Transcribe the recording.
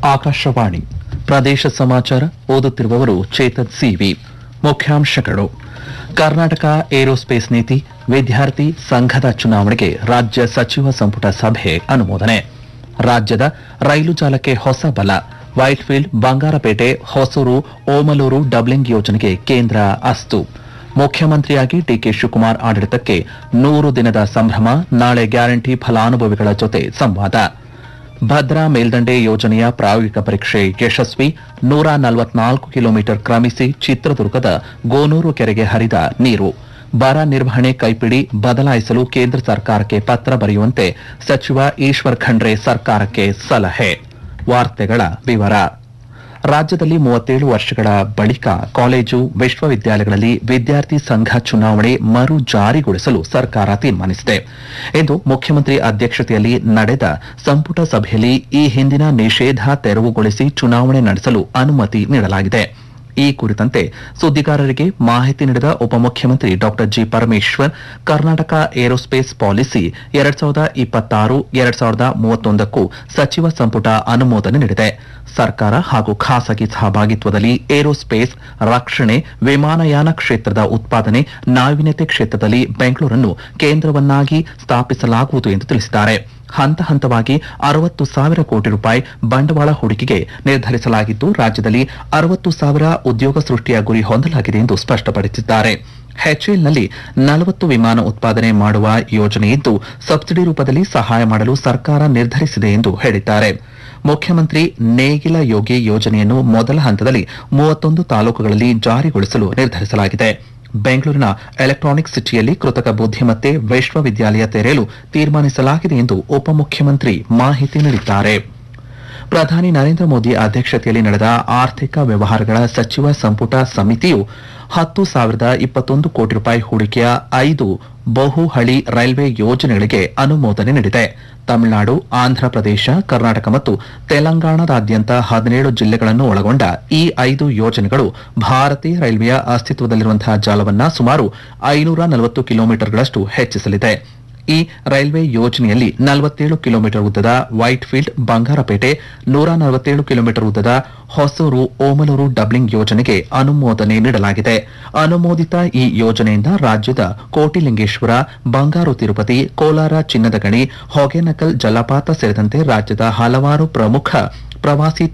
ಆಕಾಶವಾಣಿ ಪ್ರದೇಶ ಸಮಾಚಾರ ಓದುತ್ತಿರುವವರು ಚೇತನ್ ಸಿವಿ ಮುಖ್ಯಾಂಶಗಳು ಕರ್ನಾಟಕ ಏರೋಸ್ಪೇಸ್ ನೀತಿ ವಿದ್ಯಾರ್ಥಿ ಸಂಘದ ಚುನಾವಣೆಗೆ ರಾಜ್ಯ ಸಚಿವ ಸಂಪುಟ ಸಭೆ ಅನುಮೋದನೆ ರಾಜ್ಯದ ರೈಲು ಜಾಲಕ್ಕೆ ಹೊಸ ಬಲ ವೈಟ್ಫೀಲ್ಡ್ ಬಂಗಾರಪೇಟೆ ಹೊಸೂರು ಓಮಲೂರು ಡಬ್ಲಿಂಗ್ ಯೋಜನೆಗೆ ಕೇಂದ್ರ ಅಸ್ತು ಮುಖ್ಯಮಂತ್ರಿಯಾಗಿ ಡಿಕೆ ಶಿವಕುಮಾರ್ ಆಡಳಿತಕ್ಕೆ ನೂರು ದಿನದ ಸಂಭ್ರಮ ನಾಳೆ ಗ್ಯಾರಂಟಿ ಫಲಾನುಭವಿಗಳ ಜೊತೆ ಸಂವಾದ ಭದ್ರಾ ಮೇಲ್ದಂಡೆ ಯೋಜನೆಯ ಪ್ರಾಯೋಗಿಕ ಪರೀಕ್ಷೆ ಯಶಸ್ವಿ ನೂರ ನಲವತ್ನಾಲ್ಕು ಕಿಲೋಮೀಟರ್ ಕ್ರಮಿಸಿ ಚಿತ್ರದುರ್ಗದ ಗೋನೂರು ಕೆರೆಗೆ ಹರಿದ ನೀರು ಬರ ನಿರ್ವಹಣೆ ಕೈಪಿಡಿ ಬದಲಾಯಿಸಲು ಕೇಂದ್ರ ಸರ್ಕಾರಕ್ಕೆ ಪತ್ರ ಬರೆಯುವಂತೆ ಸಚಿವ ಈಶ್ವರ್ ಖಂಡ್ರೆ ಸರ್ಕಾರಕ್ಕೆ ಸಲಹೆ ವಾರ್ತೆಗಳ ವಿವರ ರಾಜ್ಯದಲ್ಲಿ ಮೂವತ್ತೇಳು ವರ್ಷಗಳ ಬಳಿಕ ಕಾಲೇಜು ವಿಶ್ವವಿದ್ಯಾಲಯಗಳಲ್ಲಿ ವಿದ್ಯಾರ್ಥಿ ಸಂಘ ಚುನಾವಣೆ ಮರು ಜಾರಿಗೊಳಿಸಲು ಸರ್ಕಾರ ತೀರ್ಮಾನಿಸಿದೆ ಇಂದು ಮುಖ್ಯಮಂತ್ರಿ ಅಧ್ಯಕ್ಷತೆಯಲ್ಲಿ ನಡೆದ ಸಂಪುಟ ಸಭೆಯಲ್ಲಿ ಈ ಹಿಂದಿನ ನಿಷೇಧ ತೆರವುಗೊಳಿಸಿ ಚುನಾವಣೆ ನಡೆಸಲು ಅನುಮತಿ ನೀಡಲಾಗಿದೆ ಈ ಕುರಿತಂತೆ ಸುದ್ದಿಗಾರರಿಗೆ ಮಾಹಿತಿ ನೀಡಿದ ಉಪಮುಖ್ಯಮಂತ್ರಿ ಡಾ G Parameshwar Karnataka aerospace policy ಎರಡ್ ಸಾವಿರದ ಇಪ್ಪತ್ತಾರು ಎರಡ್ ಸಾವಿರದ ಮೂವತ್ತೊಂದಕ್ಕೂ ಸಚಿವ ಸಂಪುಟ ಅನುಮೋದನೆ ನೀಡಿದೆ ಸರ್ಕಾರ ಹಾಗೂ ಖಾಸಗಿ ಸಹಭಾಗಿತ್ವದಲ್ಲಿ ಏರೋಸ್ಪೇಸ್ ರಕ್ಷಣೆ ವಿಮಾನಯಾನ ಕ್ಷೇತ್ರದ ಉತ್ಪಾದನೆ ನಾವೀನ್ಯತೆ ಕ್ಷೇತ್ರದಲ್ಲಿ ಬೆಂಗಳೂರನ್ನು ಕೇಂದ್ರವನ್ನಾಗಿ ಸ್ಥಾಪಿಸಲಾಗುವುದು ಎಂದು ತಿಳಿಸಿದ್ದಾರೆ ಹಂತ ಹಂತವಾಗಿ ಅರವತ್ತು ಸಾವಿರ ಕೋಟಿ ರೂಪಾಯಿ ಬಂಡವಾಳ ಹೂಡಿಕೆಗೆ ನಿರ್ಧರಿಸಲಾಗಿದ್ದು ರಾಜ್ಯದಲ್ಲಿ ಅರವತ್ತು ಸಾವಿರ ಉದ್ಯೋಗ ಸೃಷ್ಟಿಯ ಗುರಿ ಹೊಂದಲಾಗಿದೆ ಎಂದು ಸ್ಪಷ್ಟಪಡಿಸಿದ್ದಾರೆ ಹೆಚ್ಎಲ್ನಲ್ಲಿ ನಲವತ್ತು ವಿಮಾನ ಉತ್ಪಾದನೆ ಮಾಡುವ ಯೋಜನೆ ಇದ್ದು ಸಬ್ಸಿಡಿ ರೂಪದಲ್ಲಿ ಸಹಾಯ ಮಾಡಲು ಸರ್ಕಾರ ನಿರ್ಧರಿಸಿದೆ ಎಂದು ಹೇಳಿದ್ದಾರೆ ಮುಖ್ಯಮಂತ್ರಿ ನೇಗಿಲ ಯೋಗಿ ಯೋಜನೆಯನ್ನು ಮೊದಲ ಹಂತದಲ್ಲಿ ಮೂವತ್ತೊಂದು ತಾಲೂಕುಗಳಲ್ಲಿ ಜಾರಿಗೊಳಿಸಲು ನಿರ್ಧರಿಸಲಾಗಿದೆ ಬೆಂಗಳೂರಿನ ಎಲೆಕ್ಟ್ರಾನಿಕ್ ಸಿಟಿಯಲ್ಲಿ ಕೃತಕ ಬುದ್ಧಿಮತ್ತೆ ವಿಶ್ವವಿದ್ಯಾಲಯ ತೆರೆಯಲು ತೀರ್ಮಾನಿಸಲಾಗಿದೆ ಎಂದು ಉಪಮುಖ್ಯಮಂತ್ರಿ ಮಾಹಿತಿ ನೀಡಿದ್ದಾರೆ ಪ್ರಧಾನಿ ನರೇಂದ್ರ ಮೋದಿ ಅಧ್ಯಕ್ಷತೆಯಲ್ಲಿ ನಡೆದ ಆರ್ಥಿಕ ವ್ಯವಹಾರಗಳ ಸಚಿವ ಸಂಪುಟ ಸಮಿತಿಯು ಹತ್ತು ಸಾವಿರದ ಇಪ್ಪತ್ತೊಂದು ಕೋಟಿ ರೂಪಾಯಿ ಹೂಡಿಕೆಯ ಐದು ಬಹುಹಳಿ ರೈಲ್ವೆ ಯೋಜನೆಗಳಿಗೆ ಅನುಮೋದನೆ ನೀಡಿದೆ ತಮಿಳುನಾಡು ಆಂಧ್ರಪ್ರದೇಶ ಕರ್ನಾಟಕ ಮತ್ತು ತೆಲಂಗಾಣದಾದ್ಯಂತ ಹದಿನೇಳು ಜಿಲ್ಲೆಗಳನ್ನು ಒಳಗೊಂಡ ಈ ಐದು ಯೋಜನೆಗಳು ಭಾರತೀಯ ರೈಲ್ವೆಯ ಅಸ್ತಿತ್ವದಲ್ಲಿರುವಂತಹ ಜಾಲವನ್ನ ಸುಮಾರು ಐನೂರ ನಲವತ್ತು ಕಿಲೋಮೀಟರ್ಗಳಷ್ಟು ಹೆಚ್ಚಿಸಲಿದೆ ಈ ರೈಲ್ವೆ ಯೋಜನೆಯಲ್ಲಿ ನಲವತ್ತೇಳು ಕಿಲೋಮೀಟರ್ ಉದ್ದದ ವೈಟ್ ಫೀಲ್ಡ್ ಬಂಗಾರಪೇಟೆ ನೂರ ನಲವತ್ತೇಳು ಕಿಲೋಮೀಟರ್ ಉದ್ದದ ಹೊಸೂರು ಓಮಲೂರು ಡಬ್ಲಿಂಗ್ ಯೋಜನೆಗೆ ಅನುಮೋದನೆ ನೀಡಲಾಗಿದೆ ಅನುಮೋದಿತ ಈ ಯೋಜನೆಯಿಂದ ರಾಜ್ಯದ ಕೋಟಿಲಿಂಗೇಶ್ವರ ಬಂಗಾರು ತಿರುಪತಿ ಕೋಲಾರ ಚಿನ್ನದ ಗಣಿ ಹೊಗೆನಕಲ್ ಜಲಪಾತ ಸೇರಿದಂತೆ ರಾಜ್ಯದ ಹಲವಾರು ಪ್ರಮುಖ ಪ್ರವಾಸಿ